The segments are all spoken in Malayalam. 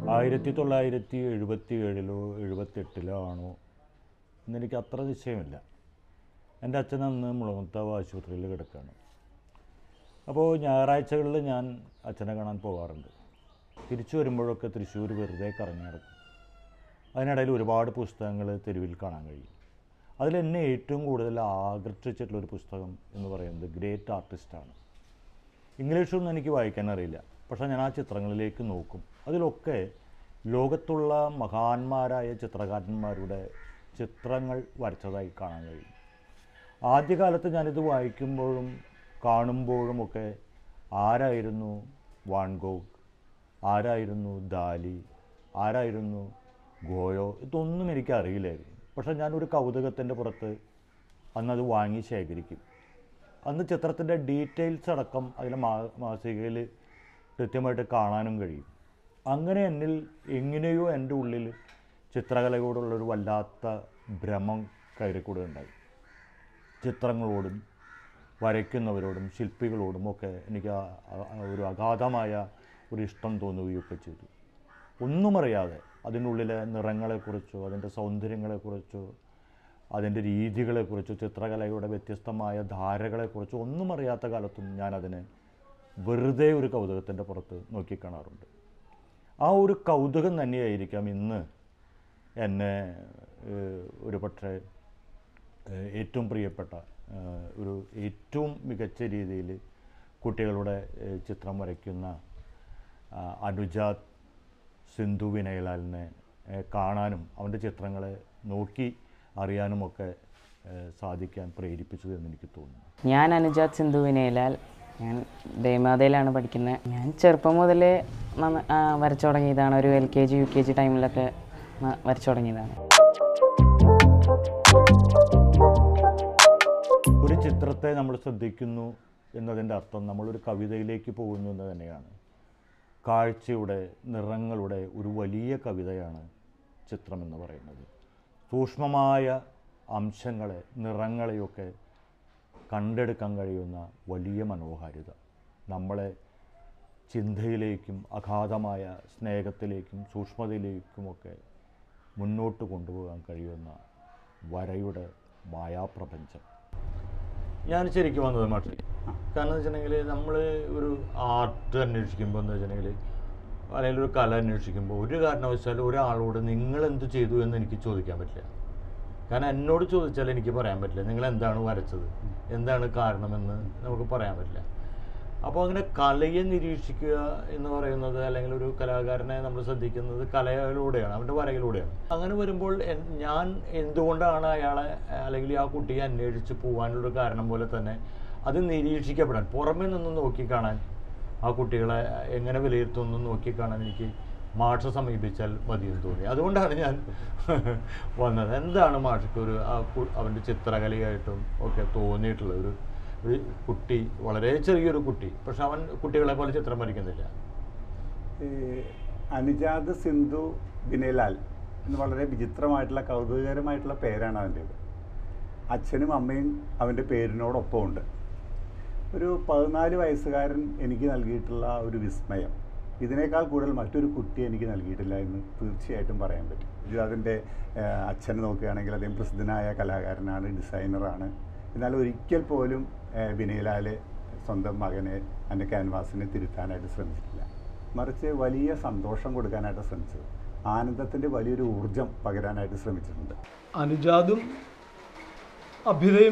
ആയിരത്തി തൊള്ളായിരത്തി എഴുപത്തി ഏഴിലോ എഴുപത്തെട്ടിലോ ആണോ എന്നെനിക്ക് അത്ര നിശ്ചയമില്ല എൻ്റെ അച്ഛൻ അന്ന് മുളമുത്താവ് ആശുപത്രിയിൽ കിടക്കുകയാണ് അപ്പോൾ ഞായറാഴ്ചകളിൽ ഞാൻ അച്ഛനെ കാണാൻ പോകാറുണ്ട് തിരിച്ചു വരുമ്പോഴൊക്കെ തൃശ്ശൂർ വെറുതെ കറങ്ങി നടക്കും അതിനിടയിൽ ഒരുപാട് പുസ്തകങ്ങൾ തെരുവിൽ കാണാൻ കഴിയും അതിൽ എന്നെ ഏറ്റവും കൂടുതൽ ആകർഷിച്ചിട്ടുള്ളൊരു പുസ്തകം എന്ന് പറയുന്നത് ഗ്രേറ്റ് ആർട്ടിസ്റ്റാണ് ഇംഗ്ലീഷൊന്നും എനിക്ക് വായിക്കാൻ അറിയില്ല പക്ഷേ ഞാൻ ആ ചിത്രങ്ങളിലേക്ക് നോക്കും അതിലൊക്കെ ലോകത്തുള്ള മഹാന്മാരായ ചിത്രകാരന്മാരുടെ ചിത്രങ്ങൾ വരച്ചതായി കാണാൻ കഴിയും ആദ്യകാലത്ത് ഞാനിത് വായിക്കുമ്പോഴും കാണുമ്പോഴും ഒക്കെ ആരായിരുന്നു വാൻഗോഗ് ആരായിരുന്നു ദാലി ആരായിരുന്നു ഗോയോ ഇതൊന്നും എനിക്ക് അറിയില്ലായിരുന്നു പക്ഷേ ഞാനൊരു കൗതുകത്തിൻ്റെ പുറത്ത് അന്നത് വാങ്ങി ശേഖരിക്കും അന്ന് ചിത്രത്തിൻ്റെ ഡീറ്റെയിൽസ് അടക്കം അതിലെ മാ മാസികയിൽ കൃത്യമായിട്ട് കാണാനും കഴിയും അങ്ങനെ എന്നിൽ എങ്ങനെയോ എൻ്റെ ഉള്ളിൽ ചിത്രകലയോടുള്ളൊരു വല്ലാത്ത ഭ്രമം കയറിക്കൂടുകയുണ്ടായി ചിത്രങ്ങളോടും വരയ്ക്കുന്നവരോടും ശില്പികളോടും ഒക്കെ എനിക്ക് ആ- ആ- ആ ഒരു അഗാധമായ ഒരു ഇഷ്ടം തോന്നുകയൊക്കെ ചെയ്തു ഒന്നും അറിയാതെ അതിനുള്ളിലെ നിറങ്ങളെക്കുറിച്ചോ അതിൻ്റെ സൗന്ദര്യങ്ങളെക്കുറിച്ചോ അതിൻ്റെ രീതികളെക്കുറിച്ചോ ചിത്രകലയുടെ വ്യത്യസ്തമായ ധാരകളെക്കുറിച്ചോ ഒന്നും അറിയാത്ത കാലത്തും ഞാനതിനെ വെറുതെ ഒരു കൗതുകത്തിൻ്റെ പുറത്ത് നോക്കിക്കാണാറുണ്ട് ആ ഒരു കൗതുകം തന്നെയായിരിക്കാം ഇന്ന് എന്നെ ഏഹ്, ഒരു പക്ഷേ ഏഹ്, ഏറ്റവും പ്രിയപ്പെട്ട ഏഹ്, ഒരു ഏറ്റവും മികച്ച രീതിയിൽ കുട്ടികളുടെ ഏഹ്, ചിത്രം വരയ്ക്കുന്ന ആ, അനുജാത് സിന്ധു വിനയലാലിനെ ഏഹ്, കാണാനും അവൻ്റെ ചിത്രങ്ങളെ നോക്കി അറിയാനുമൊക്കെ ഏഹ്, സാധിക്കാൻ പ്രേരിപ്പിച്ചു എന്ന് എനിക്ക് തോന്നുന്നു ഞാൻ അനുജാത് സിന്ധു വിനയലാൽ ഞാൻ ദേമാതയിലാണ് പഠിക്കുന്നത് ഞാൻ ചെറുപ്പം മുതലേ നന്ന ആ, വരച്ചു തുടങ്ങിയതാണ് ഒരു L K G U K G ടൈമിലൊക്കെ ന- വരച്ചു തുടങ്ങിയതാണ് ഒരു ചിത്രത്തെ നമ്മൾ ശ്രദ്ധിക്കുന്നു എന്നതിൻ്റെ അർത്ഥം നമ്മളൊരു കവിതയിലേക്ക് പോകുന്നു എന്ന് തന്നെയാണ് കാഴ്ചയുടെ നിറങ്ങളുടെ ഒരു വലിയ കവിതയാണ് ചിത്രം എന്ന് പറയുന്നത് സൂക്ഷ്മമായ അംശങ്ങളെ നിറങ്ങളെയൊക്കെ കണ്ടെടുക്കാൻ കഴിയുന്ന വലിയ മനോഹാരിത നമ്മളെ ചിന്തയിലേക്കും അഗാധമായ സ്നേഹത്തിലേക്കും സൂക്ഷ്മതയിലേക്കുമൊക്കെ മുന്നോട്ട് കൊണ്ടുപോകാൻ കഴിയുന്ന വരയുടെ മായാപ്രപഞ്ചം ഞാൻ ശരിക്കും വന്നത് മാറ്റി കാരണം എന്ന് വെച്ചിട്ടുണ്ടെങ്കിൽ നമ്മൾ ഒരു ആർട്ട് അന്വേഷിക്കുമ്പോൾ എന്ന് വെച്ചിട്ടുണ്ടെങ്കിൽ അല്ലെങ്കിൽ ഒരു കല അന്വേഷിക്കുമ്പോൾ ഒരു കാരണവശാലും ഒരാളോട് നിങ്ങൾ എന്ത് ചെയ്തു എന്ന് എനിക്ക് ചോദിക്കാൻ പറ്റില്ല കാരണം എന്നോട് ചോദിച്ചാൽ എനിക്ക് പറയാൻ പറ്റില്ല നിങ്ങൾ എന്താണ് വരച്ചത് എന്താണ് കാരണമെന്ന് നമുക്ക് പറയാൻ പറ്റില്ല അപ്പോൾ അങ്ങനെ കലയെ നിരീക്ഷിക്കുക എന്ന് പറയുന്നത് അല്ലെങ്കിൽ ഒരു കലാകാരനെ നമ്മൾ ശ്രദ്ധിക്കുന്നത് കലയിലൂടെയാണ് അവൻ്റെ വരയിലൂടെയാണ് അങ്ങനെ വരുമ്പോൾ എൻ- ഞാൻ എന്തുകൊണ്ടാണ് അയാളെ അല്ലെങ്കിൽ ആ കുട്ടിയെ അന്വേഷിച്ച് പോകാനുള്ളൊരു കാരണം പോലെ തന്നെ അത് നിരീക്ഷിക്കപ്പെടാൻ പുറമെ നിന്ന് നോക്കിക്കാണാൻ ആ കുട്ടികളെ എങ്ങനെ വിലയിരുത്തുന്നു നോക്കിക്കാണാൻ എനിക്ക് മാഷ സമീപിച്ചാൽ മതിയെന്ന് തോന്നി അതുകൊണ്ടാണ് ഞാൻ വന്നത് എന്താണ് മാഷക്ക് ഒരു ആ കു- അവൻ്റെ ചിത്രകലയായിട്ടും ഒക്കെ തോന്നിയിട്ടുള്ള ഒരു ഒരു കുട്ടി വളരെ ചെറിയൊരു കുട്ടി പക്ഷെ അവൻ കുട്ടികളെ പോലെ ചിത്രം വരയ്ക്കുന്നില്ല ഈ അനുജാത് സിന്ധു ബിനേലാൽ എന്ന് വളരെ വിചിത്രമായിട്ടുള്ള കൗതുകകരമായിട്ടുള്ള പേരാണ് അവൻ്റേത് അച്ഛനും അമ്മയും അവൻ്റെ പേരിനോടൊപ്പം ഉണ്ട് ഒരു പതിനാല് വയസ്സുകാരൻ എനിക്ക് നൽകിയിട്ടുള്ള ആ ഒരു വിസ്മയം ഇതിനേക്കാൾ കൂടുതൽ മറ്റൊരു കുട്ടി എനിക്ക് നൽകിയിട്ടില്ല എന്ന് തീർച്ചയായിട്ടും പറയാൻ പറ്റും ഇത് അതിൻ്റെ അച്ഛനെ നോക്കുകയാണെങ്കിൽ അദ്ദേഹം പ്രസിദ്ധനായ കലാകാരനാണ് ഡിസൈനറാണ് എന്നാൽ ഒരിക്കൽ പോലും ഏഹ്, വിനയലാൽ സ്വന്തം മകനെ എൻ്റെ ക്യാൻവാസിനെ തിരുത്താനായിട്ട് ശ്രമിച്ചിട്ടില്ല മറിച്ച് വലിയ സന്തോഷം കൊടുക്കാനായിട്ട് ശ്രമിച്ചത് ആനന്ദത്തിൻ്റെ വലിയൊരു ഊർജം പകരാനായിട്ട് ശ്രമിച്ചിട്ടുണ്ട് അനുജാതും അഭ്യുദയും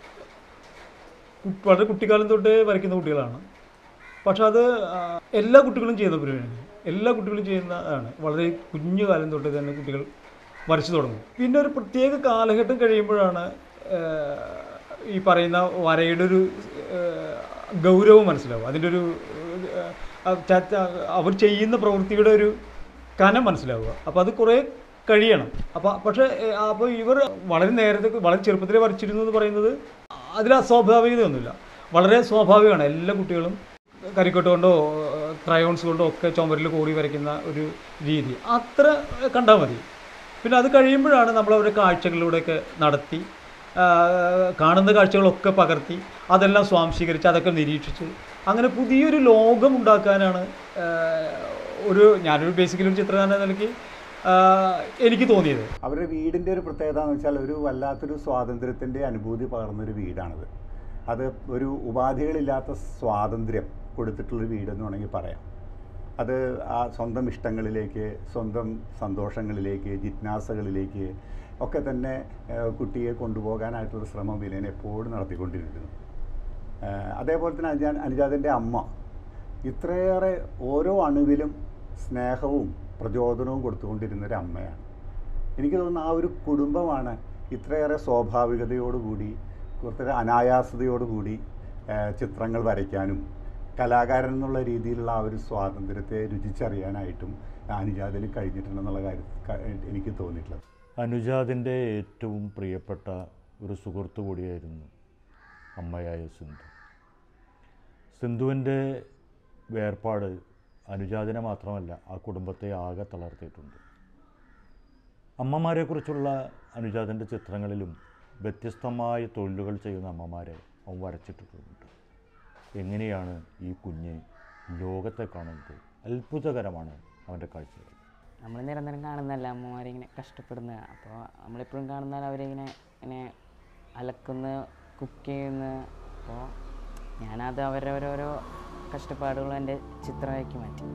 കു- വളരെ കുട്ടിക്കാലം തൊട്ടേ വരയ്ക്കുന്ന കുട്ടികളാണ് പക്ഷെ അത് ആ, എല്ലാ കുട്ടികളും ചെയ്യുന്ന പരിപാടിയാണ് എല്ലാ കുട്ടികളും ചെയ്യുന്നതാണ് വളരെ കുഞ്ഞു കാലം തൊട്ടേ തന്നെ കുട്ടികൾ വരച്ചു തുടങ്ങും പിന്നെ ഒരു പ്രത്യേക കാലഘട്ടം കഴിയുമ്പോഴാണ് ആ, ഈ പറയുന്ന വരയുടെ ഒരു ആ, ഗൗരവം മനസ്സിലാവും അതിൻ്റെ ഒരു ആ, ച- ച- അവർ ചെയ്യുന്ന പ്രവൃത്തിയുടെ ഒരു കനം മനസ്സിലാവുക അപ്പോൾ അത് കുറേ കഴിയണം അപ്പോൾ പക്ഷേ അപ്പോൾ ഇവർ വളരെ നേരത്തെ വളരെ ചെറുപ്പത്തിലേ വരച്ചിരുന്നു എന്ന് പറയുന്നത് അതിൽ അസ്വാഭാവികതയൊന്നുമില്ല വളരെ സ്വാഭാവികമാണ് എല്ലാ കുട്ടികളും കരിക്കോട്ട് കൊണ്ടോ ക്രയോൺസ് കൊണ്ടോ ഒക്കെ ചുമരിൽ കൂടി വരയ്ക്കുന്ന ഒരു രീതി അത്ര കണ്ടാൽ മതി പിന്നെ അത് കഴിയുമ്പോഴാണ് നമ്മൾ അവരുടെ കാഴ്ചകളിലൂടെയൊക്കെ നടത്തി ആ, കാണുന്ന കാഴ്ചകളൊക്കെ പകർത്തി അതെല്ലാം സ്വാംശീകരിച്ച് അതൊക്കെ നിരീക്ഷിച്ച് അങ്ങനെ പുതിയൊരു ലോകം ഉണ്ടാക്കാനാണ് ആ, ഒരു ഞാനൊരു ബേസിക്കലി ഒരു ചിത്രകാരൻ എന്ന നിലയ്ക്ക് ആ, എനിക്ക് തോന്നിയത് അവരുടെ വീടിൻ്റെ ഒരു പ്രത്യേകത എന്ന് വെച്ചാൽ ഒരു വല്ലാത്തൊരു സ്വാതന്ത്ര്യത്തിൻ്റെ അനുഭൂതി പകർന്നൊരു വീടാണത് അത് ഒരു ഉപാധികളില്ലാത്ത സ്വാതന്ത്ര്യം കൊടുത്തിട്ടുള്ളൊരു വീടെന്ന് വേണമെങ്കിൽ പറയാം അത് ആ സ്വന്തം ഇഷ്ടങ്ങളിലേക്ക് സ്വന്തം സന്തോഷങ്ങളിലേക്ക് ജിജ്ഞാസകളിലേക്ക് ഒക്കെ തന്നെ ഏഹ്, കുട്ടിയെ കൊണ്ടുപോകാനായിട്ടുള്ള ശ്രമം വിനയൻ എപ്പോഴും നടത്തിക്കൊണ്ടിരിക്കുന്നു ഏഹ്, അതേപോലെ തന്നെ അനുജാ അനുജാതിൻ്റെ അമ്മ ഇത്രയേറെ ഓരോ അണുവിലും സ്നേഹവും പ്രചോദനവും കൊടുത്തുകൊണ്ടിരുന്ന ഒരു അമ്മയാണ് എനിക്ക് തോന്നുന്നു ആ ഒരു കുടുംബമാണ് ഇത്രയേറെ സ്വാഭാവികതയോടുകൂടി കുറച്ചൊരു അനായാസതയോടുകൂടി ഏഹ്, ചിത്രങ്ങൾ വരയ്ക്കാനും കലാകാരൻ എന്നുള്ള രീതിയിലുള്ള ആ ഒരു സ്വാതന്ത്ര്യത്തെ രുചിച്ചറിയാനായിട്ടും അനുജാതിൽ കഴിഞ്ഞിട്ടുണ്ടെന്നുള്ള കാര്യം ക- എനിക്ക് തോന്നിയിട്ടുള്ളത് അനുജാതിൻ്റെ ഏറ്റവും പ്രിയപ്പെട്ട ഒരു സുഹൃത്തു കൂടിയായിരുന്നു അമ്മയായ സിന്ധു സിന്ധുവിൻ്റെ വേർപാട് അനുജാതിനെ മാത്രമല്ല ആ കുടുംബത്തെ ആകെ തളർത്തിയിട്ടുണ്ട് അമ്മമാരെക്കുറിച്ചുള്ള അനുജാതിൻ്റെ ചിത്രങ്ങളിലും വ്യത്യസ്തമായ തൊഴിലുകൾ ചെയ്യുന്ന അമ്മമാരെ അവൻ വരച്ചിട്ടിട്ടുണ്ട് എങ്ങനെയാണ് ഈ കുഞ്ഞ് ലോകത്തെ കാണുന്നത് അത്ഭുതകരമാണ് അവൻ്റെ കാഴ്ചകൾ നമ്മൾ നിരന്തരം കാണുന്നതല്ല അമ്മമാരിങ്ങനെ കഷ്ടപ്പെടുന്ന അപ്പോൾ നമ്മളെപ്പോഴും കാണുന്നാൽ അവരിങ്ങനെ ഇങ്ങനെ അലക്കുന്ന കുക്ക് ചെയ്യുന്ന അപ്പോൾ ഞാനത് അവരുടെ ഓരോരോ കഷ്ടപ്പാടുകളും എൻ്റെ ചിത്രമാക്കി മാറ്റി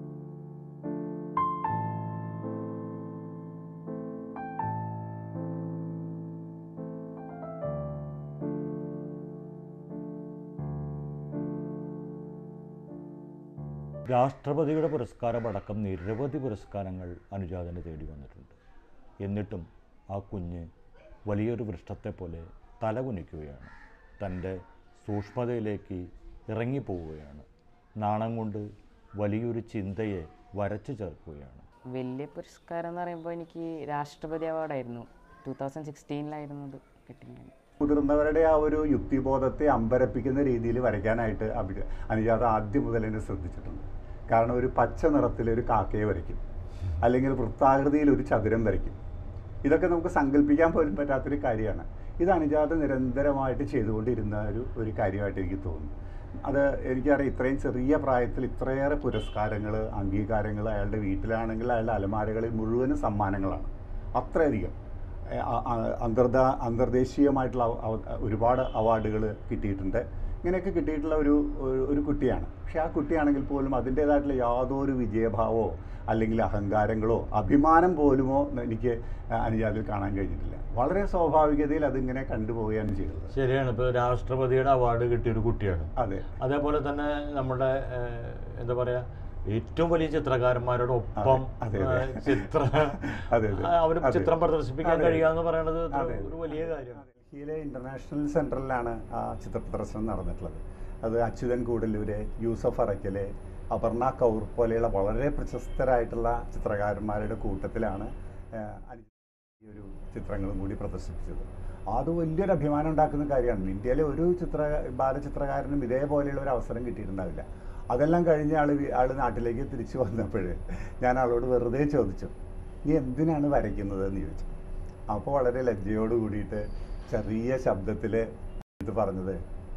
രാഷ്ട്രപതിയുടെ പുരസ്കാരമടക്കം നിരവധി പുരസ്കാരങ്ങൾ അനുജാതനെ തേടി വന്നിട്ടുണ്ട് എന്നിട്ടും ആ കുഞ്ഞ് വലിയൊരു വൃക്ഷത്തെ പോലെ തലകുനിക്കുകയാണ് തൻ്റെ സൂക്ഷ്മതയിലേക്ക് ഇറങ്ങിപ്പോവുകയാണ് നാണം കൊണ്ട് വലിയൊരു ചിന്തയെ വരച്ചു ചേർക്കുകയാണ് വലിയ പുരസ്കാരം എന്ന് പറയുമ്പോൾ എനിക്ക് രാഷ്ട്രപതി അവാർഡായിരുന്നു ടൂ തൗസൻഡ് സിക്സ്റ്റീനിലായിരുന്നു അത് കിട്ടിയത് മുതിർന്നവരുടെ ആ ഒരു യുക്തിബോധത്തെ അമ്പരപ്പിക്കുന്ന രീതിയിൽ വരയ്ക്കാനായിട്ട് അഭി അനുജാത ആദ്യം മുതൽ എന്നെ ശ്രദ്ധിച്ചിട്ടുണ്ട് കാരണം ഒരു പച്ച നിറത്തിൽ ഒരു കാക്കയെ വരയ്ക്കും അല്ലെങ്കിൽ വൃത്താകൃതിയിൽ ഒരു ചതുരം വരയ്ക്കും ഇതൊക്കെ നമുക്ക് സങ്കല്പിക്കാൻ പോലും പറ്റാത്തൊരു കാര്യമാണ് ഇത് അനുജാത നിരന്തരമായിട്ട് ചെയ്തുകൊണ്ടിരുന്ന ഒരു ഒരു കാര്യമായിട്ട് എനിക്ക് തോന്നുന്നു അത് എനിക്കറിയാം ഇത്രയും ചെറിയ പ്രായത്തിൽ ഇത്രയേറെ പുരസ്കാരങ്ങൾ അംഗീകാരങ്ങൾ അയാളുടെ വീട്ടിലാണെങ്കിൽ അയാളുടെ അലമാരകളിൽ മുഴുവനും സമ്മാനങ്ങളാണ് അത്രയധികം ഏഹ് അ- അ- അന്തർദാ അന്തർദേശീയമായിട്ടുള്ള അവ- അവ- ഒരുപാട് അവാർഡുകൾ കിട്ടിയിട്ടുണ്ട് ഇങ്ങനെയൊക്കെ കിട്ടിയിട്ടുള്ള ഒരു ഒരു- ഒരു കുട്ടിയാണ് പക്ഷേ ആ കുട്ടിയാണെങ്കിൽ പോലും അതിൻ്റേതായിട്ടുള്ള യാതൊരു വിജയഭാവമോ അല്ലെങ്കിൽ അഹങ്കാരങ്ങളോ അഭിമാനം പോലുമോ എനിക്ക് അനുജാതിൽ കാണാൻ കഴിഞ്ഞിട്ടില്ല വളരെ സ്വാഭാവികതയിൽ അതിങ്ങനെ കണ്ടുപോവുകയാണ് ചെയ്തത് ശരിയാണ് ഇപ്പോൾ രാഷ്ട്രപതിയുടെ അവാർഡ് കിട്ടിയൊരു കുട്ടിയാണ് അതെ അതേപോലെ തന്നെ നമ്മുടെ ഏഹ്, എന്താ പറയാ ഏറ്റവും വലിയ ചിത്രകാരന്മാരുടെ ഒപ്പം അതെ, അതെ. ഏഹ്, ചിത്ര അതെ, അതെ. അവന് അതെ. ചിത്രം പ്രദർശിപ്പിക്കാൻ അതെ. കഴിയുക എന്ന് പറയുന്നത് ഒരു- അതെ. ഒരു വലിയ കാര്യമാണ് ഡൽഹിയിലെ ഇന്റർനാഷണൽ സെൻറ്ററിലാണ് ആ ചിത്ര പ്രദർശനം നടന്നിട്ടുള്ളത് അത് അച്യുതൻ കൂടല്ലൂര് യൂസഫ് അറയ്ക്കല് അപർണ കൗർ പോലെയുള്ള വളരെ പ്രശസ്തരായിട്ടുള്ള ചിത്രകാരന്മാരുടെ കൂട്ടത്തിലാണ് ആ, അനു- ഈ ഒരു ചിത്രങ്ങളും കൂടി പ്രദർശിപ്പിച്ചത് അത് വലിയൊരു അഭിമാനം ഉണ്ടാക്കുന്ന കാര്യമാണ് ഇന്ത്യയിലെ ഒരു ചിത്ര ബാലചിത്രകാരനും ഇതേപോലെയുള്ള ഒരു അവസരം കിട്ടിയിട്ടുണ്ടാവില്ല അതെല്ലാം കഴിഞ്ഞ് ആൾ ആൾ നാട്ടിലേക്ക് തിരിച്ചു വന്നപ്പോൾ ഞാൻ ആളോട് വെറുതെ ചോദിച്ചു നീ എന്തിനാണ് വരയ്ക്കുന്നത് എന്ന് ചോദിച്ചു അപ്പോൾ വളരെ ലജ്ജയോട് കൂടിയിട്ട് ചെറിയ ശബ്ദത്തിൽ ഇത് പറഞ്ഞത്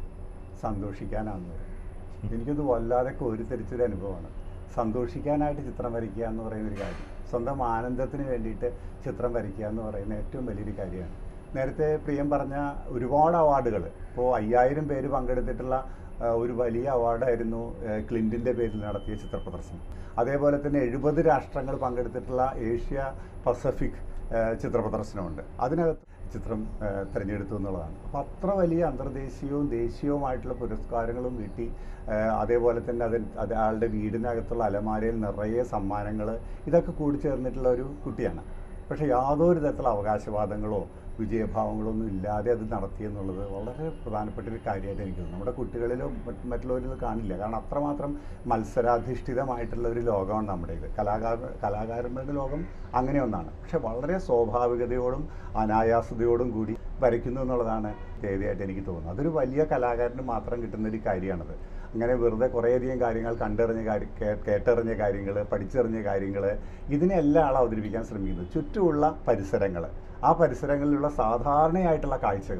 സന്തോഷിക്കാനാണെന്ന് പറയും എനിക്കത് വല്ലാതെ കോരിത്തരിച്ചൊരു അനുഭവമാണ് സന്തോഷിക്കാനായിട്ട് ചിത്രം വരയ്ക്കുക എന്ന് പറയുന്നൊരു കാര്യം സ്വന്തം ആനന്ദത്തിന് വേണ്ടിയിട്ട് ചിത്രം വരയ്ക്കുക എന്ന് പറയുന്ന ഏറ്റവും വലിയൊരു കാര്യമാണ് നേരത്തെ പ്രിയം പറഞ്ഞ ഒരുപാട് അവാർഡുകൾ ഇപ്പോൾ അയ്യായിരം പേര് പങ്കെടുത്തിട്ടുള്ള ആ, ഒരു വലിയ അവാർഡായിരുന്നു ആ, ക്ലിൻറ്റിൻ്റെ പേരിൽ നടത്തിയ ചിത്ര പ്രദർശനം അതേപോലെ തന്നെ എഴുപത് രാഷ്ട്രങ്ങൾ പങ്കെടുത്തിട്ടുള്ള ഏഷ്യ പസഫിക് ആ, ചിത്ര പ്രദർശനമുണ്ട് അതിനകത്ത് ചിത്രം ആ, തിരഞ്ഞെടുത്തു എന്നുള്ളതാണ് അപ്പോൾ അത്ര വലിയ അന്തർദേശീയവും ദേശീയവുമായിട്ടുള്ള പുരസ്കാരങ്ങളും കിട്ടി ആ, അതേപോലെ തന്നെ അത് അത് ആളുടെ വീടിനകത്തുള്ള അലമാരയിൽ നിറയെ സമ്മാനങ്ങൾ ഇതൊക്കെ കൂടി ചേർന്നിട്ടുള്ള ഒരു കുട്ടിയാണ് പക്ഷേ യാതൊരു തരത്തിലുള്ള അവകാശവാദങ്ങളോ വിജയഭാവങ്ങളോ ഒന്നും ഇല്ലാതെ അത് നടത്തി എന്നുള്ളത് വളരെ പ്രധാനപ്പെട്ട ഒരു കാര്യമായിട്ട് എനിക്ക് തോന്നുന്നു നമ്മുടെ കുട്ടികളിലോ മറ്റ് മറ്റുള്ളവരിലോ കാണില്ല കാരണം അത്രമാത്രം മത്സരാധിഷ്ഠിതമായിട്ടുള്ള ഒരു ലോകമാണ് നമ്മുടേത് കലാകാര കലാകാരന്മാരുടെ ലോകം അങ്ങനെ ഒന്നാണ് പക്ഷെ വളരെ സ്വാഭാവികതയോടും അനായാസതയോടും കൂടി വരയ്ക്കുന്നു എന്നുള്ളതാണ് തേവയായിട്ട് എനിക്ക് തോന്നുന്നത് അതൊരു വലിയ കലാകാരന് മാത്രം കിട്ടുന്ന ഒരു കാര്യമാണത് അങ്ങനെ വെറുതെ കുറേയധികം കാര്യങ്ങൾ കണ്ടറിഞ്ഞ കാര്യം കേ- കേട്ടറിഞ്ഞ കാര്യങ്ങൾ പഠിച്ചറിഞ്ഞ കാര്യങ്ങൾ ഇതിനെല്ലാം ആൾ അവതരിപ്പിക്കാൻ ശ്രമിക്കുന്നത് ചുറ്റുമുള്ള പരിസരങ്ങൾ ആ പരിസരങ്ങളിലുള്ള സാധാരണയായിട്ടുള്ള കാഴ്ചകൾ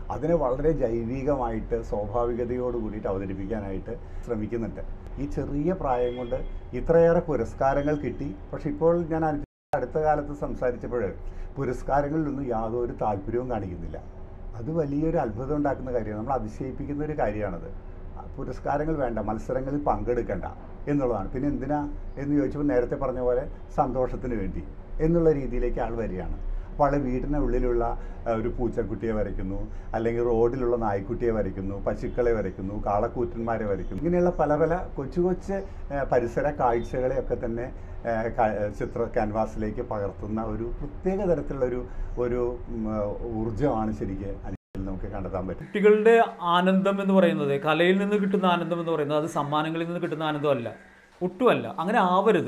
അതിനെ വളരെ ജൈവികമായിട്ട് സ്വാഭാവികതയോട് കൂടിയിട്ട് അവതരിപ്പിക്കാനായിട്ട് ശ്രമിക്കുന്നുണ്ട് ഈ ചെറിയ പ്രായം കൊണ്ട് ഇത്രയേറെ പുരസ്കാരങ്ങൾ കിട്ടി പക്ഷെ ഇപ്പോൾ ഞാൻ അനു- അടുത്ത കാലത്ത് സംസാരിച്ചപ്പോൾ പുരസ്കാരങ്ങളിലൊന്നും യാതൊരു താല്പര്യവും കാണിക്കുന്നില്ല അത് വലിയൊരു അത്ഭുതം ഉണ്ടാക്കുന്ന കാര്യമാണ് നമ്മൾ അതിശയിപ്പിക്കുന്ന ഒരു കാര്യമാണത് പുരസ്കാരങ്ങൾ വേണ്ട മത്സരങ്ങളിൽ പങ്കെടുക്കണ്ട എന്നുള്ളതാണ് പിന്നെ എന്തിനാ എന്ന് ചോദിച്ചപ്പോൾ നേരത്തെ പറഞ്ഞ പോലെ സന്തോഷത്തിന് വേണ്ടി എന്നുള്ള രീതിയിലേക്ക് ആൾ വരികയാണ് അപ്പോൾ ആൾ വീടിൻ്റെ ഉള്ളിലുള്ള ആ, ഒരു പൂച്ചക്കുട്ടിയെ വരയ്ക്കുന്നു അല്ലെങ്കിൽ റോഡിലുള്ള നായ്ക്കുട്ടിയെ വരയ്ക്കുന്നു പശുക്കളെ വരയ്ക്കുന്നു കാളക്കൂറ്റന്മാരെ വരയ്ക്കുന്നു ഇങ്ങനെയുള്ള പല പല കൊച്ചു കൊച്ചു ആ, പരിസര കാഴ്ചകളെയൊക്കെ തന്നെ ആ, ക- ചിത്ര ക്യാൻവാസിലേക്ക് പകർത്തുന്ന ഒരു പ്രത്യേക തരത്തിലുള്ള ഒരു ഒരു ഉം, ഊർജ്ജമാണ് ശരിക്കും അതിൽ നമുക്ക് കണ്ടെത്താൻ പറ്റും കുട്ടികളുടെ ആനന്ദം എന്ന് പറയുന്നത് കലയിൽ നിന്ന് കിട്ടുന്ന ആനന്ദം എന്ന് പറയുന്നത് അത് സമ്മാനങ്ങളിൽ നിന്ന് കിട്ടുന്ന ആനന്ദമല്ല ഒട്ടുമല്ല അങ്ങനെ ആവരുത്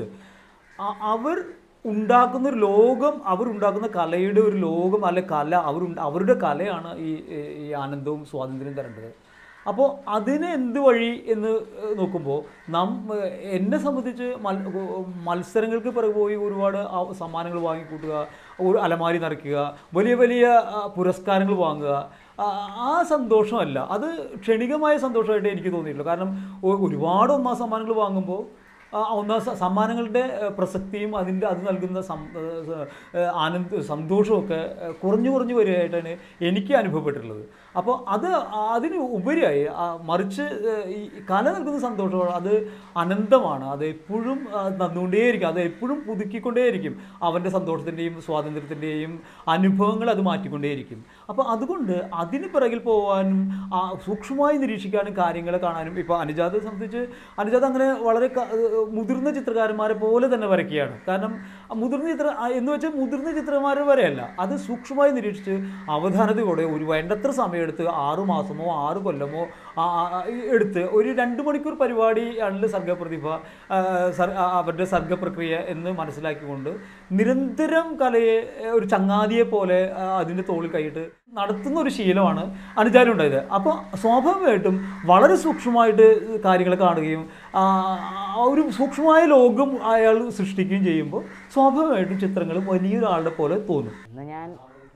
അ- അവർ ഉണ്ടാക്കുന്ന ഒരു ലോകം അവരുണ്ടാക്കുന്ന കലയുടെ ഒരു ലോകം അല്ലെ കല അവർ അവരുടെ കലയാണ് ഈ ഈ ആനന്ദവും സ്വാതന്ത്ര്യവും തരേണ്ടത് അപ്പോൾ അതിന് എന്ത് വഴി എന്ന് ഏഹ്, നോക്കുമ്പോൾ നം ഏഹ്, എന്നെ സംബന്ധിച്ച് മൽ മത്സരങ്ങൾക്ക് പിറകെ പോയി ഒരുപാട് ആ സമ്മാനങ്ങൾ വാങ്ങിക്കൂട്ടുക ഒരു അലമാരി നിറയ്ക്കുക വലിയ വലിയ ആ, പുരസ്കാരങ്ങൾ വാങ്ങുക ആ, ആ സന്തോഷമല്ല അത് ക്ഷണികമായ സന്തോഷമായിട്ട് എനിക്ക് തോന്നിയിട്ടുള്ളൂ കാരണം ഒ- ഒരുപാട് ഒന്നാം സമ്മാനങ്ങൾ വാങ്ങുമ്പോൾ ആ ഒന്നാം സ- സമ്മാനങ്ങളുടെ ഏഹ്, പ്രസക്തിയും അതിൻ്റെ അത് നൽകുന്ന സം ഏഹ്, ഏഹ്, ആനന്ദ സന്തോഷമൊക്കെ ഏഹ്, കുറഞ്ഞു കുറഞ്ഞു വരികയായിട്ടാണ് എനിക്ക് അനുഭവപ്പെട്ടിട്ടുള്ളത് അപ്പോൾ അത് അതിന് ഉപരിയായി ആ, മറിച്ച് ഏഹ്, ഈ കല നൽകുന്ന സന്തോഷമാണ് അത് അനന്തമാണ് അത് എപ്പോഴും ആ, തന്നുകൊണ്ടേയിരിക്കും അത് എപ്പോഴും പുതുക്കിക്കൊണ്ടേയിരിക്കും അവൻ്റെ സന്തോഷത്തിൻ്റെയും സ്വാതന്ത്ര്യത്തിൻ്റെയും അനുഭവങ്ങൾ അത് മാറ്റിക്കൊണ്ടേയിരിക്കും അപ്പോൾ അതുകൊണ്ട് അതിന് പിറകിൽ പോകാനും ആ, സൂക്ഷ്മമായി നിരീക്ഷിക്കാനും കാര്യങ്ങളെ കാണാനും ഇപ്പോൾ അനുജാതെ സംബന്ധിച്ച് അനുജാത് അങ്ങനെ വളരെ ക- ഏഹ് മുതിർന്ന ചിത്രകാരന്മാരെ പോലെ തന്നെ വരയ്ക്കുകയാണ് കാരണം ആ മുതിർന്ന ചിത്ര ആ എന്ന് വെച്ചാൽ മുതിർന്ന ചിത്രകാരന്മാർ വരെയല്ല അത് സൂക്ഷ്മമായി നിരീക്ഷിച്ച് അവധാനതയോടെ ഒരു വേണ്ടത്ര സമയമെടുത്ത് ആറു മാസമോ ആറ് കൊല്ലമോ ആ, ആ, ആ, ഈ എടുത്ത് ഒരു രണ്ട് മണിക്കൂർ പരിപാടി ആണല്ലോ സർഗപ്രതിഭ ആ, സർ- ആ, അവരുടെ സർഗപ്രക്രിയ എന്ന് മനസ്സിലാക്കിക്കൊണ്ട് നിരന്തരം കലയെ ഏഹ്, ഒരു ചങ്ങാതിയെ പോലെ ആ, അതിൻ്റെ തോളിൽ കൈയിട്ട് നടത്തുന്ന ഒരു ശീലമാണ് അനുചാരം ഉണ്ടായത് അപ്പോൾ സ്വാഭാവികമായിട്ടും വളരെ സൂക്ഷ്മമായിട്ട് കാര്യങ്ങൾ കാണുകയും ആ, ആ ഒരു സൂക്ഷ്മമായ ലോകം അയാൾ സൃഷ്ടിക്കുകയും ചെയ്യുമ്പോൾ സ്വാഭാവികമായിട്ടും ചിത്രങ്ങൾ വലിയൊരാളുടെ പോലെ തോന്നും അന്ന് ഞാൻ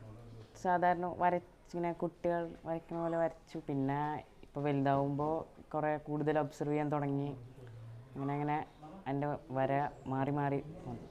സാധാരണ വരച്ചിങ്ങനെ കുട്ടികൾ വരയ്ക്കുന്ന പോലെ വരച്ചു പിന്നെ ഇപ്പോൾ വലുതാവുമ്പോൾ കുറേ കൂടുതൽ ഒബ്സർവ് ചെയ്യാൻ തുടങ്ങി അങ്ങനെ അങ്ങനെ എൻ്റെ വര മാറി മാറി വന്നു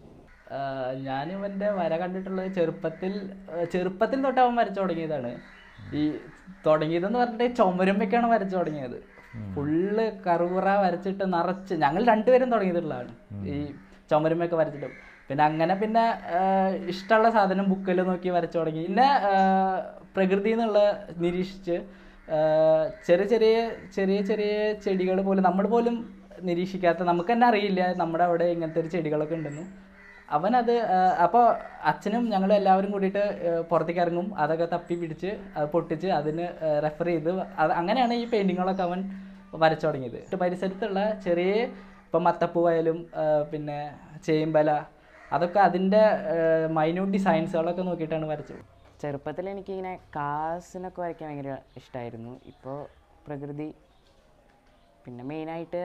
ഞാൻ ഇവൻ്റെ വര കണ്ടിട്ടുള്ളത് ചെറുപ്പത്തിൽ ആ, ചെറുപ്പത്തിൽ തൊട്ട് അവൻ വരച്ചു തുടങ്ങിയതാണ് ഈ തുടങ്ങിയതെന്ന് പറഞ്ഞിട്ട് ചുമരുമ്പൊക്കെയാണ് വരച്ചു തുടങ്ങിയത് ഫുള്ള് കറുകുറ വരച്ചിട്ട് നിറച്ച് ഞങ്ങൾ രണ്ടുപേരും തുടങ്ങിയിട്ടുള്ളതാണ് ഈ ചുമരുമ്പൊക്കെ വരച്ചിട്ട് പിന്നെ അങ്ങനെ പിന്നെ ആ, ഇഷ്ടമുള്ള സാധനം ബുക്കിൽ നോക്കി വരച്ചു തുടങ്ങി പിന്നെ ആ, പ്രകൃതി എന്നുള്ള നിരീക്ഷിച്ച് ആ, ചെറിയ ചെറിയ ചെറിയ ചെറിയ ചെടികൾ പോലും നമ്മൾ പോലും നിരീക്ഷിക്കാത്ത നമുക്ക് തന്നെ അറിയില്ല നമ്മുടെ അവിടെ ഇങ്ങനത്തെ ഒരു ചെടികളൊക്കെ ഉണ്ടെന്നും അവനത് അപ്പോൾ അച്ഛനും ഞങ്ങളും എല്ലാവരും കൂടിയിട്ട് ആ, പുറത്തേക്ക് ഇറങ്ങും അതൊക്കെ തപ്പി പിടിച്ച് അത് പൊട്ടിച്ച് അതിന് റെഫർ ചെയ്ത് അത് അങ്ങനെയാണ് ഈ പെയിൻറ്റിങ്ങുകളൊക്കെ അവൻ വരച്ചു തുടങ്ങിയത് പരിസരത്തുള്ള ചെറിയ ഇപ്പം മത്തപ്പൂവായാലും ആ, പിന്നെ ചേമ്പല അതൊക്കെ അതിൻ്റെ മൈന്യൂട്ട് ഡിസൈൻസുകളൊക്കെ നോക്കിയിട്ടാണ് വരച്ചത് ചെറുപ്പത്തിൽ എനിക്കിങ്ങനെ കാസിനൊക്കെ വരയ്ക്കാൻ ഭയങ്കര ഇഷ്ടമായിരുന്നു ഇപ്പോൾ പ്രകൃതി പിന്നെ മെയിനായിട്ട്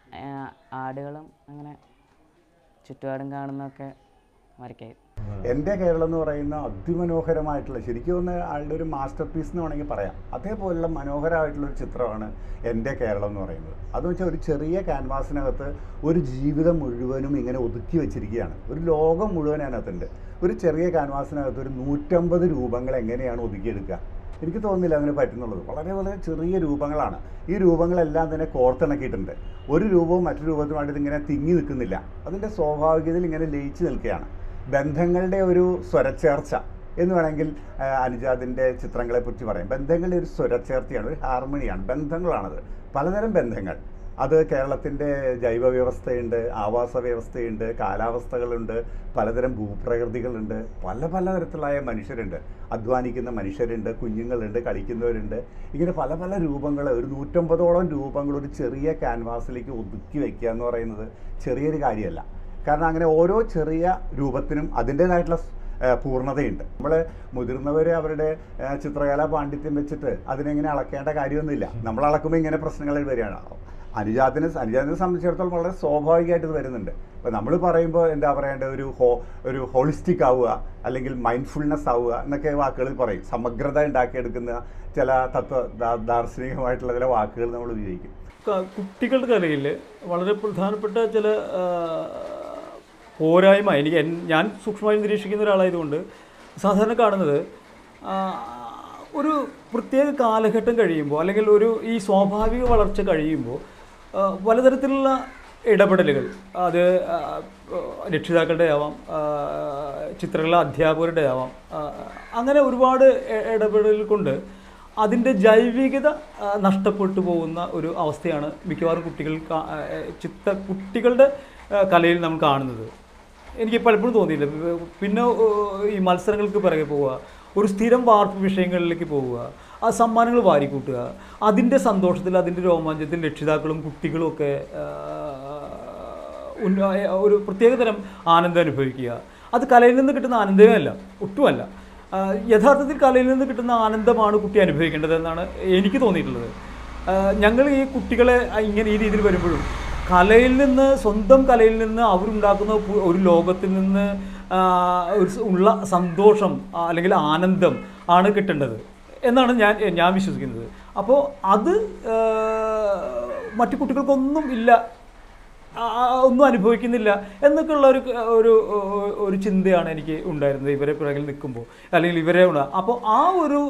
ആടുകളും അങ്ങനെ ചുറ്റുപാടും കാണുന്നതൊക്കെ വരയ്ക്കായി എൻ്റെ കേരളം എന്ന് പറയുന്ന അതിമനോഹരമായിട്ടുള്ള ശരിക്കും ഒന്ന് ആളുടെ ഒരു മാസ്റ്റർ പീസ് എന്ന് വേണമെങ്കിൽ പറയാം അതേപോലുള്ള മനോഹരമായിട്ടുള്ള ഒരു ചിത്രമാണ് എൻ്റെ കേരളം എന്ന് പറയുന്നത് അതെന്ന് വെച്ചാൽ ഒരു ചെറിയ ക്യാൻവാസിനകത്ത് ഒരു ജീവിതം മുഴുവനും ഇങ്ങനെ ഒതുക്കി വെച്ചിരിക്കുകയാണ് ഒരു ലോകം മുഴുവൻ അതിനകത്തുണ്ട് ഒരു ചെറിയ ക്യാൻവാസിനകത്ത് ഒരു നൂറ്റമ്പത് രൂപങ്ങൾ എങ്ങനെയാണ് ഒതുക്കിയെടുക്കുക എനിക്ക് തോന്നുന്നില്ല അതിന് പറ്റുന്നുള്ളത് വളരെ വളരെ ചെറിയ രൂപങ്ങളാണ് ഈ രൂപങ്ങളെല്ലാം തന്നെ കോർത്തിണക്കിയിട്ടുണ്ട് ഒരു രൂപവും മറ്റു രൂപത്തുമായിട്ട് ഇതിങ്ങനെ തിങ്ങി നിൽക്കുന്നില്ല അതിൻ്റെ സ്വാഭാവികതയിൽ ഇങ്ങനെ ലയിച്ച് നിൽക്കുകയാണ് ബന്ധങ്ങളുടെ ഒരു സ്വരച്ചേർച്ച എന്ന് വേണമെങ്കിൽ ആ, അനുജാദിൻ്റെ ചിത്രങ്ങളെക്കുറിച്ച് പറയാം ബന്ധങ്ങളുടെ ഒരു സ്വരച്ചേർച്ചയാണ് ഒരു ഹാർമണിയാണ് ബന്ധങ്ങളാണത് പലതരം ബന്ധങ്ങൾ അത് കേരളത്തിൻ്റെ ജൈവ വ്യവസ്ഥയുണ്ട് ആവാസ വ്യവസ്ഥയുണ്ട് കാലാവസ്ഥകളുണ്ട് പലതരം ഭൂപ്രകൃതികളുണ്ട് പല പല തരത്തിലായ മനുഷ്യരുണ്ട് അധ്വാനിക്കുന്ന മനുഷ്യരുണ്ട് കുഞ്ഞുങ്ങളുണ്ട് കളിക്കുന്നവരുണ്ട് ഇങ്ങനെ പല പല രൂപങ്ങൾ ഒരു നൂറ്റമ്പതോളം രൂപങ്ങൾ ഒരു ചെറിയ ക്യാൻവാസിലേക്ക് ഒതുക്കി വയ്ക്കുക എന്ന് പറയുന്നത് ചെറിയൊരു കാര്യമല്ല കാരണം അങ്ങനെ ഓരോ ചെറിയ രൂപത്തിനും അതിൻ്റേതായിട്ടുള്ള സ്- ഏഹ് പൂർണ്ണതയുണ്ട് നമ്മൾ മുതിർന്നവർ അവരുടെ ഏഹ് ചിത്രകലാ പാണ്ഡിത്യം വെച്ചിട്ട് അതിനെങ്ങനെ അളക്കേണ്ട കാര്യമൊന്നുമില്ല നമ്മൾ അളക്കുമ്പോൾ ഇങ്ങനെ പ്രശ്നങ്ങൾ വരികയാണ് അനുജാത്തിനെ അനുജാത്തിനെ സംബന്ധിച്ചിടത്തോളം വളരെ സ്വാഭാവികമായിട്ട് ഇത് വരുന്നുണ്ട് ഇപ്പം നമ്മൾ പറയുമ്പോൾ എന്താ പറയേണ്ട ഒരു ഹോ ഒരു ഹോളിസ്റ്റിക് ആവുക അല്ലെങ്കിൽ മൈൻഡ്ഫുൾനെസ് ആവുക എന്നൊക്കെ വാക്കുകൾ പറയും സമഗ്രത ഉണ്ടാക്കിയെടുക്കുന്ന ചില തത്വ ദാ- ദാർശനികമായിട്ടുള്ള ചില വാക്കുകൾ നമ്മൾ ഉപയോഗിക്കും ക- കുട്ടികളുടെ കലയിൽ വളരെ പ്രധാനപ്പെട്ട ചില ആ, പോരായ്മ എനിക്ക് എൻ- ഞാൻ സൂക്ഷ്മമായി നിരീക്ഷിക്കുന്ന ഒരാളായതുകൊണ്ട് സാധാരണ കാണുന്നത് ആ, ഒരു പ്രത്യേക കാലഘട്ടം കഴിയുമ്പോൾ അല്ലെങ്കിൽ ഒരു ഈ സ്വാഭാവിക വളർച്ച കഴിയുമ്പോൾ ആ, പലതരത്തിലുള്ള ഇടപെടലുകൾ അത് ആ, രക്ഷിതാക്കളുടെ ആവാം ആ, ചിത്രകല അധ്യാപകരുടെ ആവാം ആ, അങ്ങനെ ഒരുപാട് ഇ- ഇടപെടൽ കൊണ്ട് അതിൻ്റെ ജൈവികത ആ, നഷ്ടപ്പെട്ടു പോകുന്ന ഒരു അവസ്ഥയാണ് മിക്കവാറും കുട്ടികൾ കാ- ആ, ചിത്ര കുട്ടികളുടെ ആ, കലയിൽ നമ്മൾ കാണുന്നത് എനിക്ക് പലപ്പോഴും തോന്നിയില്ല പിന്നെ ഓ, ഈ മത്സരങ്ങൾക്ക് പിറകെ പോവുക ഒരു സ്ഥിരം വാർപ്പ് വിഷയങ്ങളിലേക്ക് പോവുക ആ സമ്മാനങ്ങൾ വാരിക്കൂട്ടുക അതിൻ്റെ സന്തോഷത്തിൽ അതിൻ്റെ രോമാഞ്ചത്തിൽ രക്ഷിതാക്കളും കുട്ടികളും ഒക്കെ ആ, ഉന്ന- ഒരു പ്രത്യേകതരം ആനന്ദം അനുഭവിക്കുക അത് കലയിൽ നിന്ന് കിട്ടുന്ന ആനന്ദമല്ല ഒട്ടുമല്ല ആ, യഥാർത്ഥത്തിൽ കലയിൽ നിന്ന് കിട്ടുന്ന ആനന്ദമാണ് കുട്ടി അനുഭവിക്കേണ്ടത് എന്നാണ് എനിക്ക് തോന്നിയിട്ടുള്ളത് ആ, ഞങ്ങൾ ഈ കുട്ടികളെ ഇങ്ങനെ ഈ രീതിയിൽ വരുമ്പോഴും കലയിൽ നിന്ന് സ്വന്തം കലയിൽ നിന്ന് അവരുണ്ടാക്കുന്ന പു- ഒരു ലോകത്തിൽ നിന്ന് ആ, ഒരു സ- ഉള്ള സന്തോഷം ആ, അല്ലെങ്കിൽ ആനന്ദം ആണ് കിട്ടേണ്ടത് എന്നാണ് ഞാൻ ഞാൻ വിശ്വസിക്കുന്നത് അപ്പോൾ അത് ആ, മറ്റു കുട്ടികൾക്കൊന്നും ഇല്ല ആ, ആ, ഒന്നും അനുഭവിക്കുന്നില്ല എന്നൊക്കെയുള്ള ഒരു ഒരു ഒരു ചിന്തയാണ് എനിക്ക് ഉണ്ടായിരുന്നത് ഇവരെ പിറകിൽ നിൽക്കുമ്പോൾ അല്ലെങ്കിൽ ഇവരെ ഉണ്ട- അപ്പോൾ ആ ഒരു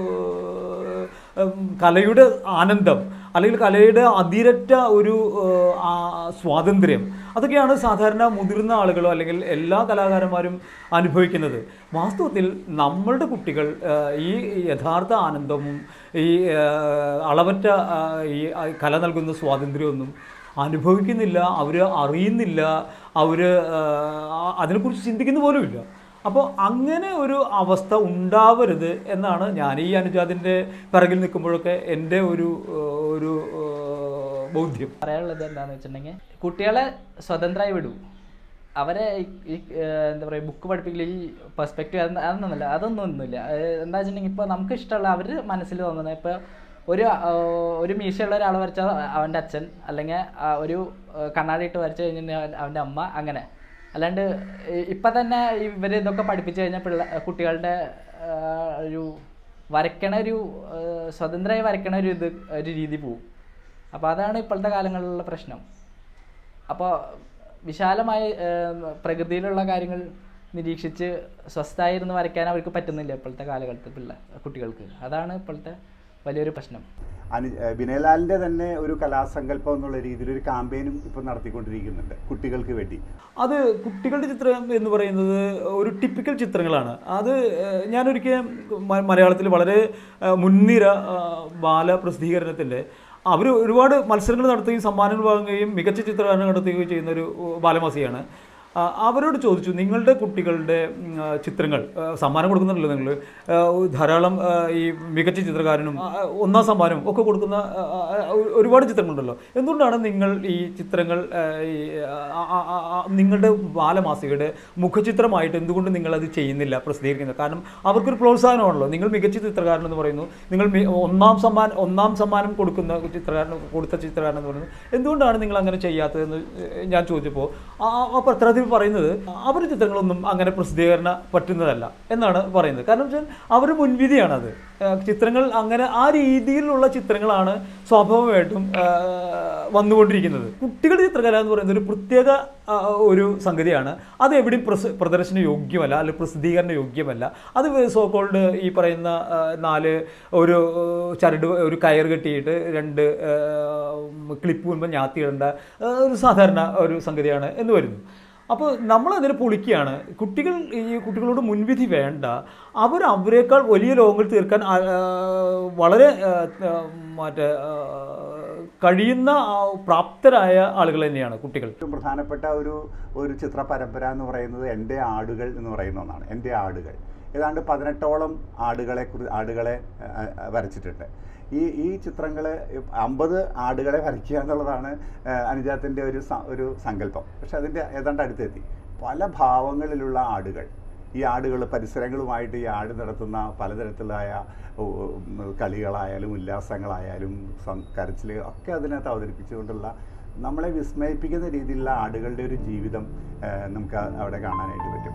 ഉം, കലയുടെ ആനന്ദം അല്ലെങ്കിൽ കലയുടെ അതിരറ്റ ഒരു ഏഹ്, ആ സ്വാതന്ത്ര്യം അതൊക്കെയാണ് സാധാരണ മുതിർന്ന ആളുകളോ അല്ലെങ്കിൽ എല്ലാ കലാകാരന്മാരും അനുഭവിക്കുന്നത് വാസ്തവത്തിൽ നമ്മളുടെ കുട്ടികൾ ഏഹ്, ഈ യഥാർത്ഥ ആനന്ദവും ഈ ഏഹ്, അളവറ്റ ആ, ഈ ആ, കല നൽകുന്ന സ്വാതന്ത്ര്യമൊന്നും അനുഭവിക്കുന്നില്ല അവർ അറിയുന്നില്ല അവർ അതിനെക്കുറിച്ച് ചിന്തിക്കുന്ന പോലുമില്ല അപ്പോൾ അങ്ങനെ ഒരു അവസ്ഥ ഉണ്ടാവരുത് എന്നാണ് ഞാൻ ഈ അനുജാതിൻ്റെ പിറകിൽ നിൽക്കുമ്പോഴൊക്കെ എൻ്റെ ഒരു ഏഹ്, ഒരു ഏഹ്, ബോധ്യം പറയാനുള്ളത് എന്താണെന്ന് വെച്ചിട്ടുണ്ടെങ്കിൽ കുട്ടികളെ സ്വതന്ത്രമായി വിടൂ അവരെ ഈ- ഈ ഏഹ്, എന്താ പറയുക ബുക്ക് പഠിപ്പിക്കൽ ഈ പെർസ്പെക്റ്റീവ് അതൊന്നുമില്ല അതൊന്നും ഒന്നുമില്ല ഏഹ്, എന്താ വെച്ചിട്ടുണ്ടെങ്കിൽ ഇപ്പോൾ നമുക്ക് ഇഷ്ടമുള്ള അവർ മനസ്സിൽ തോന്നുന്നത് ഇപ്പോൾ ഒരു ആ, ഒരു മീശയുള്ള ഒരാൾ വരച്ചാൽ അവൻ്റെ അച്ഛൻ അല്ലെങ്കിൽ ആ, ഒരു ഏഹ്, കണ്ണാടി ഇട്ട് വരച്ച് കഴിഞ്ഞിട്ടുണ്ടെങ്കിൽ അവൻ്റെ അമ്മ അങ്ങനെ അല്ലാണ്ട് ഈ- ഇപ്പം തന്നെ ഇവർ ഇതൊക്കെ പഠിപ്പിച്ചു കഴിഞ്ഞാൽ പിള്ള കുട്ടികളുടെ ആ, ഒരു വരയ്ക്കണ ഒരു ആ, സ്വതന്ത്രമായി വരയ്ക്കണ ഒരു ഇത് ഒരു രീതി പോവും അപ്പോൾ അതാണ് ഇപ്പോഴത്തെ കാലങ്ങളിലുള്ള പ്രശ്നം അപ്പോൾ വിശാലമായ ഏം, പ്രകൃതിയിലുള്ള കാര്യങ്ങൾ നിരീക്ഷിച്ച് സ്വസ്ഥായിരുന്ന് വരയ്ക്കാൻ അവർക്ക് പറ്റുന്നില്ല ഇപ്പോഴത്തെ കാലഘട്ടത്തിൽ പിള്ള കുട്ടികൾക്ക് അതാണ് ഇപ്പോഴത്തെ വലിയൊരു പ്രശ്നം അനു ഏഹ് ബിനയലാലിൻ്റെ തന്നെ ഒരു കലാസങ്കല്പം എന്നുള്ള രീതിയിൽ ഒരു ക്യാമ്പയിനും ഇപ്പോൾ നടത്തിക്കൊണ്ടിരിക്കുന്നുണ്ട് കുട്ടികൾക്ക് വേണ്ടി അത് കുട്ടികളുടെ ചിത്രം എന്ന് പറയുന്നത് ഒരു ടിപ്പിക്കൽ ചിത്രങ്ങളാണ് അത് ഏഹ്, ഞാനൊരിക്കൽ മ- മലയാളത്തിൽ വളരെ ഏഹ്, മുൻനിര ഏഹ്, ബാല പ്രസിദ്ധീകരണത്തിൻ്റെ അവർ ഒരുപാട് മത്സരങ്ങൾ നടത്തുകയും സമ്മാനങ്ങൾ വാങ്ങുകയും മികച്ച ചിത്രകാരനെ നടത്തുകയും ചെയ്യുന്ന ഒരു ഏഹ്, ബാലമാസികയാണ് ആ, അവരോട് ചോദിച്ചു നിങ്ങളുടെ കുട്ടികളുടെ ഉം, ആ, ചിത്രങ്ങൾ ആ, സമ്മാനം കൊടുക്കുന്നുണ്ടല്ലോ നിങ്ങൾ ധാരാളം ആ, ഈ മികച്ച ചിത്രകാരനും ആ, ഒന്നാം സമ്മാനവും ഒക്കെ കൊടുക്കുന്ന ആ, ആ, ഒരു- ഒരുപാട് ചിത്രങ്ങളുണ്ടല്ലോ എന്തുകൊണ്ടാണ് നിങ്ങൾ ഈ ചിത്രങ്ങൾ ആ, ഈ, ആ, ആ, ആ, ആ, നിങ്ങളുടെ ബാലമാസികയുടെ മുഖചിത്രമായിട്ട് എന്തുകൊണ്ട് നിങ്ങൾ അത് ചെയ്യുന്നില്ല പ്രസിദ്ധീകരിക്കുന്നത് കാരണം അവർക്കൊരു പ്രോത്സാഹനമാണല്ലോ നിങ്ങൾ മികച്ച ചിത്രകാരൻ എന്ന് പറയുന്നു നിങ്ങൾ മി- ഒന്നാം സമ്മാനം ഒന്നാം സമ്മാനം കൊടുക്കുന്ന ചിത്രകാരൻ കൊടുത്ത ചിത്രകാരൻ എന്ന് പറയുന്നു എന്തുകൊണ്ടാണ് നിങ്ങൾ അങ്ങനെ ചെയ്യാത്തതെന്ന് ഞാൻ ചോദിച്ചപ്പോൾ ആ ആ പത്രത്തിൽ പറയുന്നത് അവർ ചിത്രങ്ങളൊന്നും അങ്ങനെ പ്രസിദ്ധീകരണ പറ്റുന്നതല്ല എന്നാണ് പറയുന്നത് കാരണം വെച്ചാൽ അവർ മുൻവിധിയാണത് ആ, ചിത്രങ്ങൾ അങ്ങനെ ആ രീതിയിലുള്ള ചിത്രങ്ങളാണ് സ്വാഭാവികമായിട്ടും ആ, വന്നുകൊണ്ടിരിക്കുന്നത് കുട്ടികളുടെ ചിത്രകല എന്ന് പറയുന്നത് ഒരു പ്രത്യേക ആ, ഒരു സംഗതിയാണ് അത് എവിടെയും പ്രസ പ്രദർശന യോഗ്യമല്ല അല്ലെങ്കിൽ പ്രസിദ്ധീകരണ യോഗ്യമല്ല അത് സോ കോൾഡ് ഈ പറയുന്ന ആ, നാല് ഒരു ചരട് ഒരു കയർ കെട്ടിയിട്ട് രണ്ട് ക്ലിപ്പ് മുൻപ് ഞാത്തിയിടേണ്ട ആ, ഒരു സാധാരണ ഒരു സംഗതിയാണ് എന്ന് വരുന്നു അപ്പോൾ നമ്മൾ അതിനെ പൊളിക്കുകയാണ് കുട്ടികൾ ഈ കുട്ടികളോട് മുൻവിധി വേണ്ട അവർ അവരെക്കാൾ വലിയ ലോകങ്ങൾ തീർക്കാൻ ആ, ആ, വളരെ ആ, ആ, മറ്റേ ആ, കഴിയുന്ന ആ, പ്രാപ്തരായ ആളുകൾ തന്നെയാണ് കുട്ടികൾ ഏറ്റവും പ്രധാനപ്പെട്ട ഒരു ഒരു ചിത്ര പരമ്പര എന്ന് പറയുന്നത് എൻ്റെ ആടുകൾ എന്ന് പറയുന്ന ഒന്നാണ് എൻ്റെ ആടുകൾ ഏതാണ്ട് പതിനെട്ടോളം ആടുകളെ കുറി ആടുകളെ ആ, ആ, വരച്ചിട്ടുണ്ട് ഈ ഈ ചിത്രങ്ങൾ അമ്പത് ആടുകളെ വരയ്ക്കുക എന്നുള്ളതാണ് ആ, അനുജാത്തിൻ്റെ ഒരു സ- ഒരു സങ്കല്പം പക്ഷെ അതിൻ്റെ ഏതാണ്ട് അടുത്തെത്തി പല ഭാവങ്ങളിലുള്ള ആടുകൾ ഈ ആടുകൾ പരിസരങ്ങളുമായിട്ട് ഈ ആട് നടത്തുന്ന പലതരത്തിലായ ഓ, ഉം, കളികളായാലും ഉല്ലാസങ്ങളായാലും സം- കരച്ചിൽ ഒക്കെ അതിനകത്ത് അവതരിപ്പിച്ചുകൊണ്ടുള്ള നമ്മളെ വിസ്മയിപ്പിക്കുന്ന രീതിയിലുള്ള ആടുകളുടെ ഒരു ജീവിതം ആ, നമുക്ക് അവിടെ കാണാനായിട്ട് പറ്റും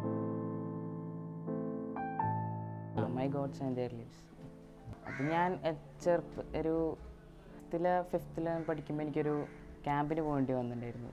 my gods and their lives അത് ഞാൻ എ- ചെറുപ്പ ഒരു ഫിഫ്ത്തില് ഫിഫ്ത്തില് പഠിക്കുമ്പോൾ എനിക്കൊരു ക്യാമ്പിന് പോകേണ്ടി വന്നിട്ടുണ്ടായിരുന്നു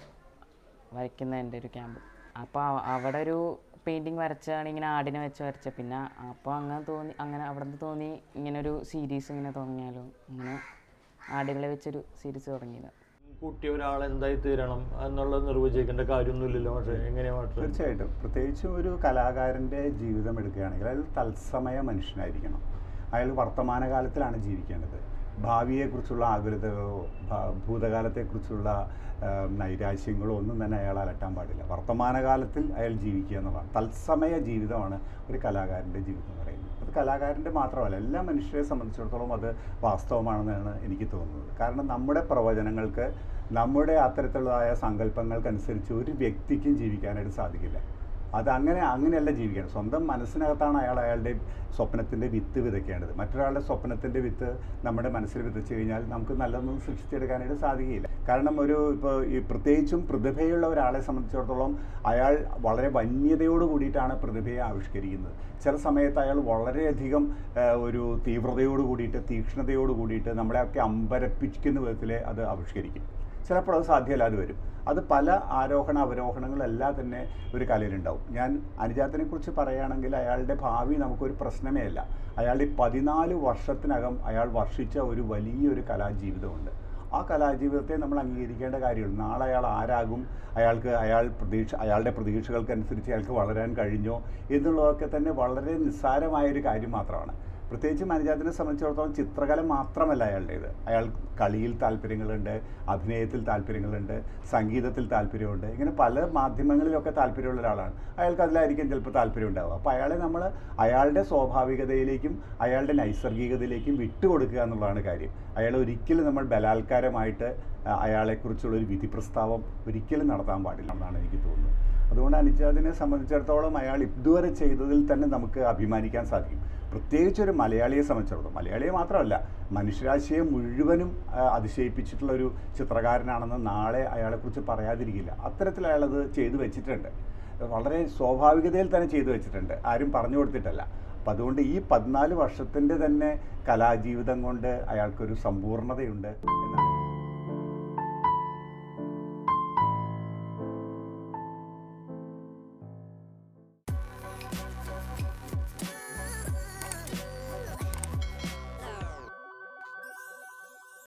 വരയ്ക്കുന്ന എൻ്റെ ഒരു ക്യാമ്പ് അപ്പോൾ അവിടെ ഒരു പെയിൻറ്റിങ് വരച്ചാണ് ഇങ്ങനെ ആടിനെ വെച്ച് വരച്ച പിന്നെ അപ്പോൾ അങ്ങനെ തോന്നി അങ്ങനെ അവിടെ നിന്ന് തോന്നി ഇങ്ങനെ ഒരു സീരീസ് ഇങ്ങനെ തുടങ്ങിയാലോ അങ്ങനെ ആടുകളെ വെച്ചൊരു സീരീസ് തുടങ്ങിയത് കുട്ടി ഒരാൾ എന്തായി തീരണം എന്നുള്ളത് നിർവചിക്കേണ്ട കാര്യമൊന്നുമില്ലല്ലോ പക്ഷേ എങ്ങനെയാ പക്ഷേ തീർച്ചയായിട്ടും പ്രത്യേകിച്ചും ഒരു കലാകാരൻ്റെ ജീവിതം എടുക്കുകയാണെങ്കിൽ അയാൾ തത്സമയ മനുഷ്യനായിരിക്കണം അയാൾ വർത്തമാനകാലത്തിലാണ് ജീവിക്കേണ്ടത് ഭാവിയെക്കുറിച്ചുള്ള ആകുലതകളോ ഭ- ഭൂതകാലത്തെക്കുറിച്ചുള്ള ആ, നൈരാശ്യങ്ങളോ ഒന്നും തന്നെ അയാൾ അലട്ടാൻ പാടില്ല വർത്തമാനകാലത്തിൽ അയാൾ ജീവിക്കുക എന്നുള്ളതാണ് തത്സമയ ജീവിതമാണ് ഒരു കലാകാരൻ്റെ ജീവിതം എന്ന് പറയുന്നത് അത് കലാകാരൻ്റെ മാത്രമല്ല എല്ലാ മനുഷ്യരെ സംബന്ധിച്ചിടത്തോളം അത് വാസ്തവമാണെന്നാണ് എനിക്ക് തോന്നുന്നത് കാരണം നമ്മുടെ പ്രവചനങ്ങൾക്ക് നമ്മുടെ അത്തരത്തിലുള്ളതായ സങ്കല്പങ്ങൾക്കനുസരിച്ച് ഒരു വ്യക്തിക്കും ജീവിക്കാനായിട്ട് സാധിക്കില്ല അത് അങ്ങനെ അങ്ങനെയല്ല ജീവിക്കണം സ്വന്തം മനസ്സിനകത്താണ് അയാൾ അയാളുടെ സ്വപ്നത്തിൻ്റെ വിത്ത് വിതയ്ക്കേണ്ടത് മറ്റൊരാളുടെ സ്വപ്നത്തിൻ്റെ വിത്ത് നമ്മുടെ മനസ്സിൽ വിതച്ചു കഴിഞ്ഞാൽ നമുക്ക് നല്ലതൊന്നും സൃഷ്ടിച്ചെടുക്കാനായിട്ട് സാധിക്കുകയില്ല കാരണം ഒരു ഇപ്പോൾ ഈ പ്രത്യേകിച്ചും പ്രതിഭയുള്ള ഒരാളെ സംബന്ധിച്ചിടത്തോളം അയാൾ വളരെ വന്യതയോട് കൂടിയിട്ടാണ് പ്രതിഭയെ ആവിഷ്കരിക്കുന്നത് ചില സമയത്ത് അയാൾ വളരെയധികം ആ, ഒരു തീവ്രതയോട് കൂടിയിട്ട് തീക്ഷ്ണതയോട് കൂടിയിട്ട് നമ്മളെയൊക്കെ അമ്പരപ്പിക്കുന്ന വിധത്തിൽ അത് ആവിഷ്കരിക്കും ചിലപ്പോൾ അത് സാധ്യമല്ലാതെ വരും അത് പല ആരോഹണ അവരോഹണങ്ങളെല്ലാം തന്നെ ഒരു കലയിലുണ്ടാവും ഞാൻ അനുജാത്തിനെ കുറിച്ച് പറയുകയാണെങ്കിൽ അയാളുടെ ഭാവി നമുക്കൊരു പ്രശ്നമേ അല്ല അയാളുടെ പതിനാല് വർഷത്തിനകം അയാൾ വർഷിച്ച ഒരു വലിയൊരു കലാജീവിതമുണ്ട് ആ കലാജീവിതത്തെ നമ്മൾ അംഗീകരിക്കേണ്ട കാര്യമുള്ളൂ നാളെ അയാൾ ആരാകും അയാൾക്ക് അയാൾ പ്രതീക്ഷ അയാളുടെ പ്രതീക്ഷകൾക്കനുസരിച്ച് അയാൾക്ക് വളരാൻ കഴിഞ്ഞോ എന്നുള്ളതൊക്കെ തന്നെ വളരെ നിസ്സാരമായൊരു കാര്യം മാത്രമാണ് പ്രത്യേകിച്ച് മനജാത്തിനെ സംബന്ധിച്ചിടത്തോളം ചിത്രകല മാത്രമല്ല അയാളുടേത് അയാൾ കളിയിൽ താല്പര്യങ്ങളുണ്ട് അഭിനയത്തിൽ താല്പര്യങ്ങളുണ്ട് സംഗീതത്തിൽ താല്പര്യമുണ്ട് ഇങ്ങനെ പല മാധ്യമങ്ങളിലൊക്കെ താല്പര്യമുള്ള ഒരാളാണ് അയാൾക്ക് അതിലായിരിക്കും ചിലപ്പോൾ താല്പര്യം ഉണ്ടാവുക അപ്പോൾ അയാളെ നമ്മൾ അയാളുടെ സ്വാഭാവികതയിലേക്കും അയാളുടെ നൈസർഗികതയിലേക്കും വിട്ടുകൊടുക്കുക എന്നുള്ളതാണ് കാര്യം അയാൾ ഒരിക്കലും നമ്മൾ ബലാത്കാരമായിട്ട് ആ, അയാളെക്കുറിച്ചുള്ള ഒരു വിധി പ്രസ്താവം ഒരിക്കലും നടത്താൻ പാടില്ല എന്നാണ് എനിക്ക് തോന്നുന്നത് അതുകൊണ്ട് അനുജാദിനെ സംബന്ധിച്ചിടത്തോളം അയാൾ ഇതുവരെ ചെയ്തതിൽ തന്നെ നമുക്ക് അഭിമാനിക്കാൻ സാധിക്കും പ്രത്യേകിച്ച് ഒരു മലയാളിയെ സംബന്ധിച്ചിടത്തോളം മലയാളിയെ മാത്രമല്ല മനുഷ്യരാശിയെ മുഴുവനും ആ, അതിശയിപ്പിച്ചിട്ടുള്ള ഒരു ചിത്രകാരനാണെന്ന് നാളെ അയാളെക്കുറിച്ച് പറയാതിരിക്കില്ല അത്തരത്തിൽ അയാളത് ചെയ്തു വെച്ചിട്ടുണ്ട് വളരെ സ്വാഭാവികതയിൽ തന്നെ ചെയ്തു വെച്ചിട്ടുണ്ട് ആരും പറഞ്ഞു കൊടുത്തിട്ടല്ല അപ്പം അതുകൊണ്ട് ഈ പതിനാല് വർഷത്തിൻ്റെ തന്നെ കലാജീവിതം കൊണ്ട് അയാൾക്കൊരു സമ്പൂർണ്ണതയുണ്ട് എന്നാണ്